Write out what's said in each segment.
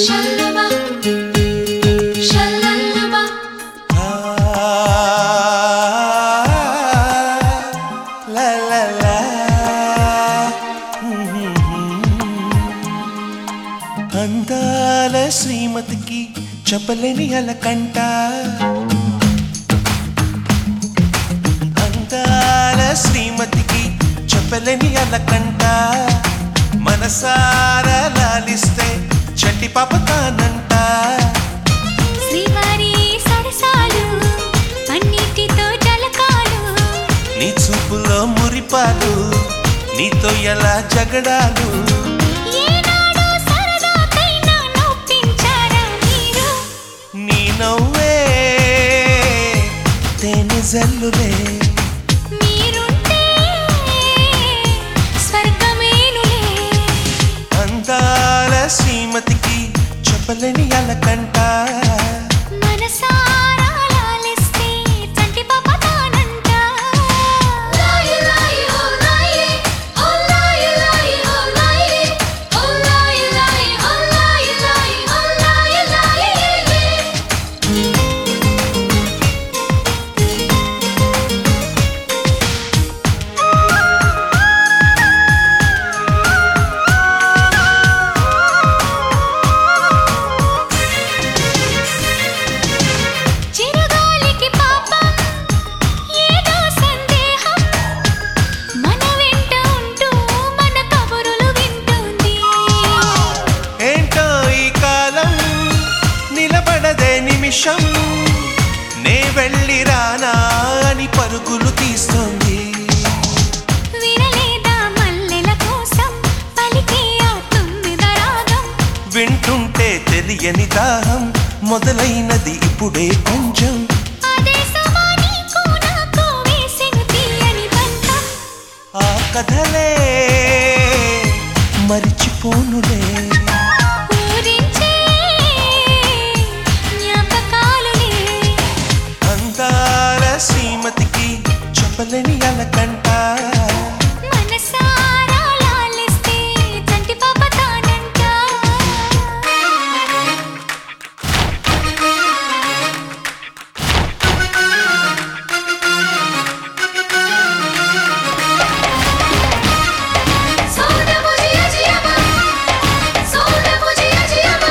Shalaba, shalalaba, ఆ, లా, లా, లా. అందాల శ్రీమతికి చెప్పలేని అలకంట అందాల శ్రీమతికి చెప్పలేని అలకంట మనసారా లాలిస్తే చంటి పాప తానంట శ్రీవారి సరసాలు అన్నిటితో జలకాలు నీ చూపులో మురిపాలు నీతో ఎలా జగడాలు ఏనాడు సరదాకైనా నొప్పించారా మీరు నీ నవ్వే తేనె జల్లులే మీరుంటే స్వర్గమేనులే అందాల శ్రీమతికి చెప్పలేని అలకంట మనసారా లాలిస్తే చంటి పాప తానంట లాయి లాయి ఓ లాయి ఓ లాయి లాయి ఓ లాయి ఓ లాయి లాయి ఓ లాయి లాయి ఓ లాయి లాయి చిరుగాలికి పాపం ఏదో సందేహం మన వెంట ఉంటూ మన కబురులు వింటుంది ఏంటో ఈ కాలం నిలబడదే నిమిషం నే వెళ్ళి రానా అని పరుగులు తీస్తోంది వినలేదా మల్లెల కోసం పలికే ఆ తుమ్మిద రాగం వింటుంటే తెలియని దాహం మొదలైనది ఇప్పుడే కొంచెం అదే సమా నీకు నాకు వేసిన తీయని బంధం ఆ కథలే మరిచిపోనులే ఊరించే జ్ఞాపకాలులే అందాల శ్రీమతికి చెప్పలేని అలకంట మనసారా లాలిస్తే చంటి పాప తానంట సోడా బుజియా జియామా సోడా బుజియా జియామా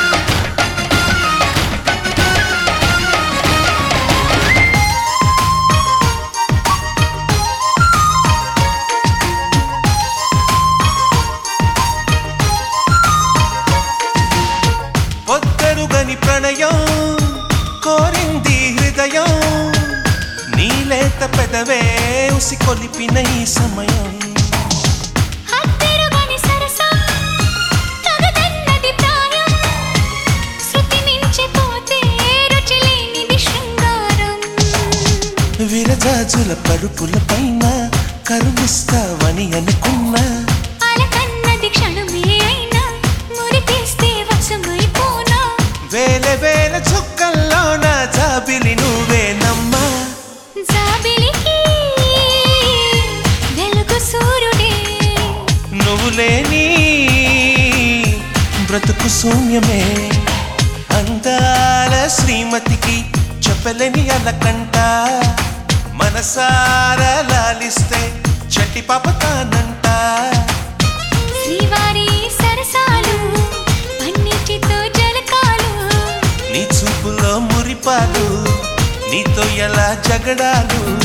పొద్దరుగని ప్రణయం కోరింది హృదయం నీలేత పెదవే ఉసి కొలిపిన ఈ సమయం హత్తెరుగని సరసం తగదన్నది ప్రాయం శృతి మించిపోతే రుచి లేనిది శృంగారం విరజాజుల పరుపుల పైన కరుణిస్తావని అనుకున్నా అలకన్నది క్షణమే అయినా మురిపేస్తే వశమైపోనా వేల వేల చుక్కల్లోన జాబిలి నువ్వేనమ్మా జాబిలికి వెలుగు సూర్యుడే నువ్వు లేని బ్రతుకు శూన్యమే అందాల శ్రీమతికి చెప్పలేని అలకంట మనసారా లాలిస్తే చట్టి పాప తానంట శ్రీవారి సరసాలు అన్నిటితో జలకాలు నీ చూపులో మురిపాలు నీతో ఎలా జగడాలు